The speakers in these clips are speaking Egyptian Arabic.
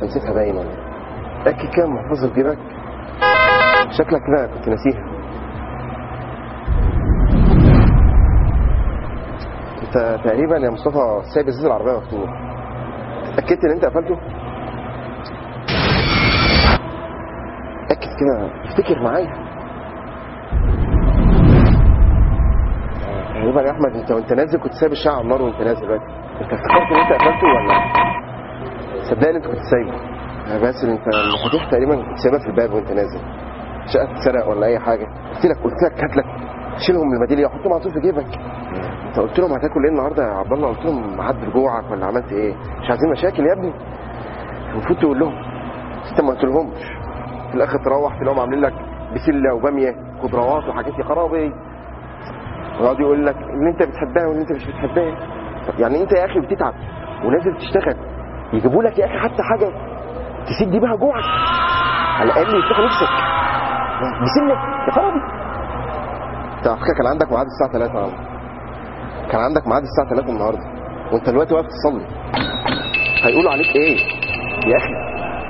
نسيتها باين ولا إيه؟ اكيد كده محفظه في جيبك شكلك كده كنت ناسيها انت تقريبا يا مصطفى سايب ازاز العربيه مفتوح اتاكدت ان انت قفلته اتاكد كده افتكر معايا تقريبا يا احمد انت وانت نازل كنت سايب الشعر على النار وانت نازل دلوقتي انت افتكرت ان انت قفلته ولا صدقني انت كنت سايبه يا باسل انت المفاتيح تقريبا كنت سايبها في الباب وانت نازل شقه تتسرق ولا اي حاجه قلت لك قلت لك هات لك شيلهم من الميداليه وحطهم على طول في جيبك انت قلت لهم هتاكل ايه النهارده يا عبد الله قلت لهم معدل جوعك ولا عملت ايه مش عايزين مشاكل يا ابني المفروض تقول لهم بس انت ما قلتلهمش في الاخر تروح تلاقيهم عاملين لك بسله وباميه خضروات وحاجات يا خرابي ويقعد يقول لك اللي انت بتحبها واللي انت مش بتحبها طب يعني انت يا اخي بتتعب ونازل تشتغل يجيبوا لك يا اخي حتى حاجه تسد بيها جوعك على الاقل يفتحوا نفسك بسله يا خرابي انت على فكره كان عندك ميعاد الساعه 3 يا عم كان عندك ميعاد الساعه 3 النهارده وانت دلوقتي واقف تصلي هيقولوا عليك ايه يا اخي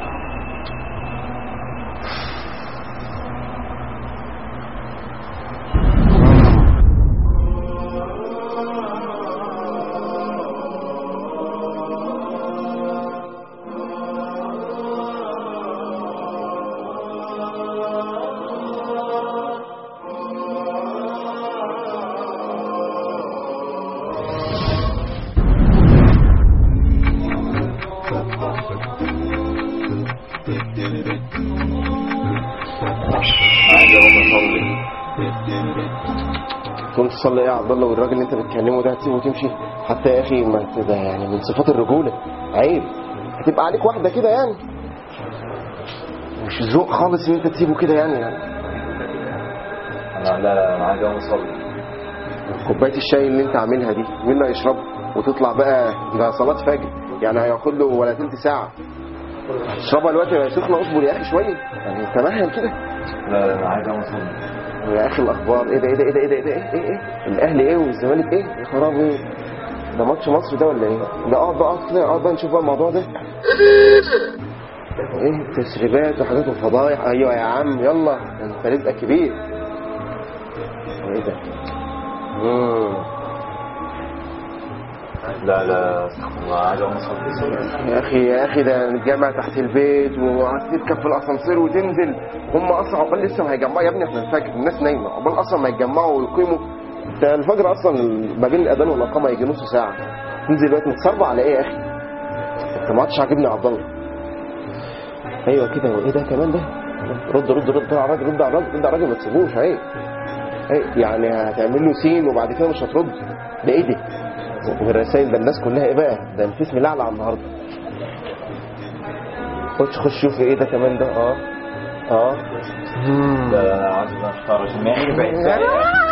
عايز اقوم اصلي تقوم تصلي ايه يا عبد الله والراجل اللي انت بتكلمه ده هتسيبه وتمشي حتى يا اخي ما انت ده يعني من صفات الرجوله عيب هتبقى عليك واحده كده يعني مش ذوق خالص ان انت تسيبه كده يعني, يعني انا لا انا عايز اقوم اصلي كوبايه الشاي اللي انت عاملها دي مين اللي هيشربها وتطلع بقى ده صلاه فجر يعني هياخد له ولا تلت ساعه اشربها دلوقتي يا سخنه اصبر يا اخي شويه يعني تمهل كده لا لا انا عايز اقوم اصلي يا اخي الاخبار ايه ده ايه ده ايه ده ايه ده ايه ده ايه ايه, إيه؟ الاهلي ايه والزمالك ايه يا خرابي ده ماتش مصر ده ولا ايه ده اقعد بقى اقعد كده اقعد بقى نشوف بقى الموضوع ده ايه تسريبات وحاجات وفضايح ايوه يا عم يلا ده انت رزقك كبير ايه ده مم. لا لا استغفر الله عايز اقوم اصلي يا اخي يا اخي ده الجامع تحت البيت وهتركب في الاسانسير وتنزل هم اصلا عقبال لسه ما هيجمعوا يا ابني احنا الفجر الناس نايمه عقبال اصلا ما يتجمعوا ويقيموا انت الفجر اصلا ما بين الاذان والاقامه يجي نص ساعه تنزل دلوقتي متصربع على ايه يا اخي انت ما عادش عاجبني يا عبد الله ايوه كده وايه ده كمان ده رد رد رد على الراجل رد على الراجل رد على الراجل ما تسيبوش عيب عيب يعني هتعمل له سين وبعد كده مش هترد ده ايه ده والرسائل ده الناس كلها ايه بقى ده الفيس ملعلع على النهارده خش خش شوف ايه ده كمان ده اه اه لا لا انا عايز اتفرج الماني بقيت ساعة.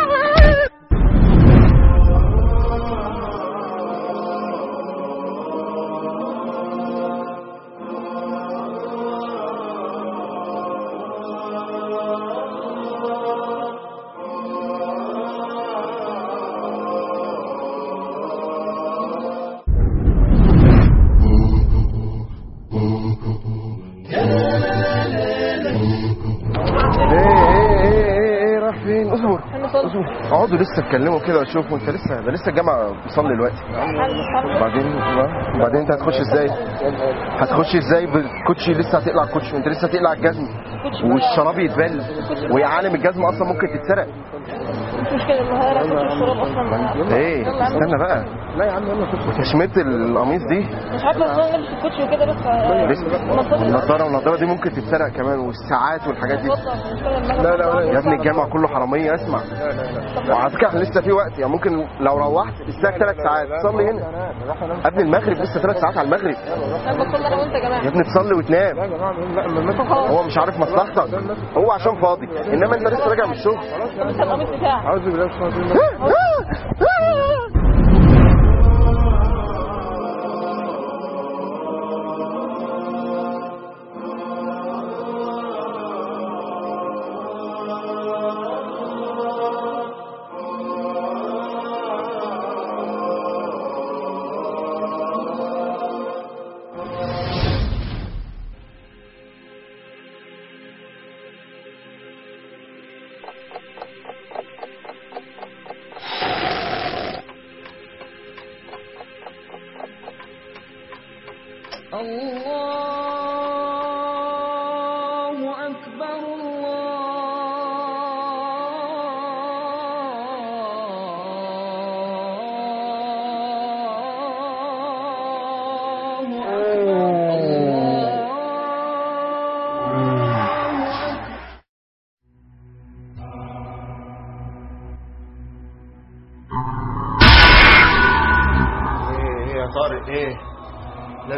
ايه ايه ايه ايه ايه راح فين اصبر اصبر اقعدوا لسه اتكلموا كده وشوفوا انت لسه ده لسه الجامعه بيصلي دلوقتي وبعدين وبعدين انت هتخش ازاي هتخش ازاي بالكوتشي لسه هتقلع الكوتشي وانت لسه هتقلع الجزم والشراب يتبل ويا عالم الجزمه اصلا ممكن تتسرق مش مشكلة النهارده كنت الشراب اصلا ايه يلا يا عم. استنى بقى لا يا عم يلا خش تشميت القميص دي مش عارفة ازاي نلبس الكوتشي وكده بس لسه والنضاره والنضاره دي ممكن تتسرق كمان والساعات والحاجات دي لا لا يا ابني الجامع كله حراميه اسمع وعلى فكره احنا لسه في وقت يعني ممكن لو روحت الساعه ثلاث ساعات تصلي هنا قبل المغرب لسه ثلاث ساعات على المغرب انا بصلي انا وانت يا يا جماعة ابني تصلي وتنام يا جماعه لا ما الناس هو مش عارف مصلحتك هو عشان فاضي انما انت لسه راجع من الشغل طب انت القميص بتاعك اعوذ بالله من الشيطان الرجيم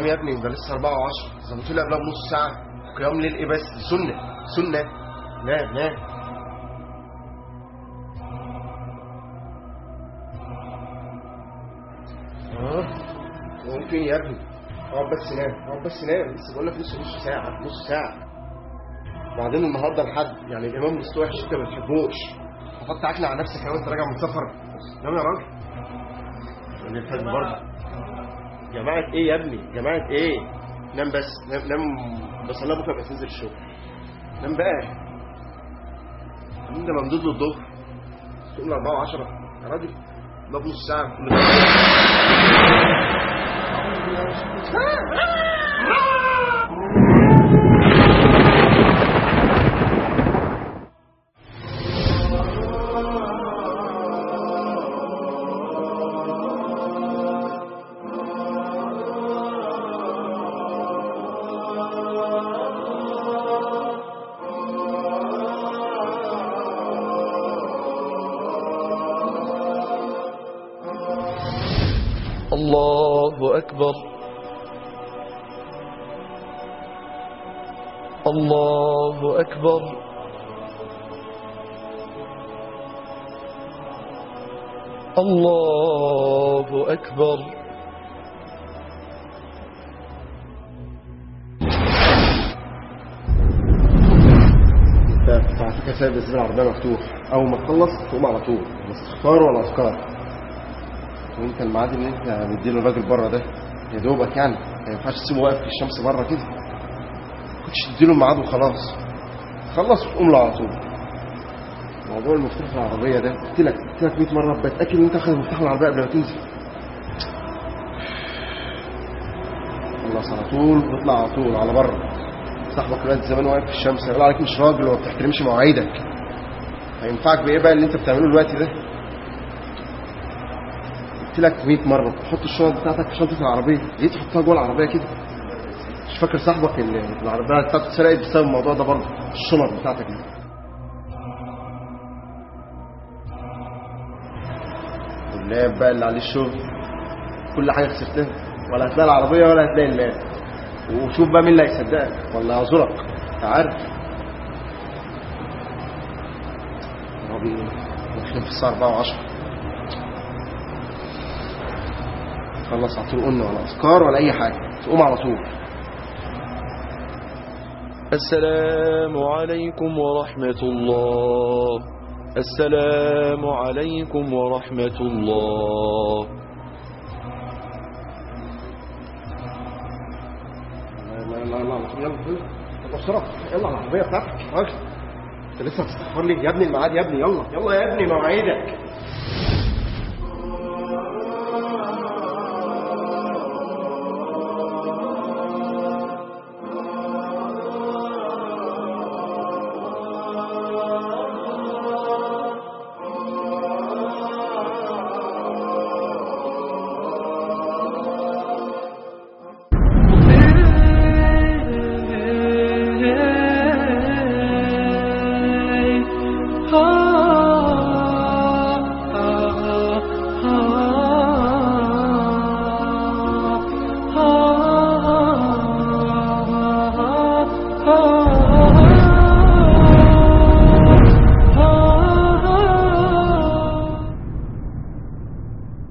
يا ابني ده لسه 4 و10 ظبطوا لي قبلها بنص ساعه قيام ليل ايه بس دي سنه سنه نام نام اه ممكن يا ابني اقعد بس نام اقعد بس نام لسه بقول لك لسه نص ساعه نص ساعه بعدين النهارده الحد يعني الامام لسه وحش انت ما بتحبوش تحط عكنه على نفسك لو انت راجع من سفر نام يا راجل من الفجر برضه جماعة ايه يا ابني جماعة ايه نام بس نام, نام بس الله بكره بقى تنزل الشغل نام بقى انت ممدود له الظهر تقوم 4 و10 يا راجل ده بنص ساعة كل ده الله أكبر الله أكبر الله أكبر انت على فكره سايب الزباله العربيه مفتوح اول ما تخلص تقوم على طول لا استغفار ولا اذكار وانت الميعاد اللي انت مديله الراجل بره ده يا دوبك يعني ما ينفعش تسيبه واقف في الشمس بره كده كنتش تديله الميعاد وخلاص خلص وتقوم له على طول موضوع المفتاح في العربيه ده قلت لك قلت لك 100 مره بتاكد ان انت واخد مفتاح العربيه قبل ما تنزل خلص على طول واطلع على طول على بره صاحبك دلوقتي زمان واقف في الشمس يقول عليك مش راجل وما بتحترمش مواعيدك هينفعك بايه بقى اللي انت بتعمله دلوقتي ده قلت لك 100 مره تحط الشنط بتاعتك في شنطه العربيه ليه تحطها جوه العربيه كده مش فاكر صاحبك اللي العربيه بتاعته اتسرقت بسبب الموضوع ده برضه الشنط بتاعتك دي واللاب بقى اللي عليه الشغل كل حاجه خسرتها ولا هتلاقي العربيه ولا هتلاقي اللاب وشوف بقى مين اللي هيصدقك ولا يعذرك انت عارف ربي داخلين في الساعه 4 و10 خلص على طول قلنا ولا اذكار ولا اي حاجه تقوم على طول السلام عليكم ورحمة الله السلام عليكم ورحمة الله لا لا لا لا يلا يلا طب بسرعه يلا على العربيه بتاعتك يا راجل انت لسه هتستغفر لي يا ابني الميعاد يا ابني يلا يلا يا ابني مواعيدك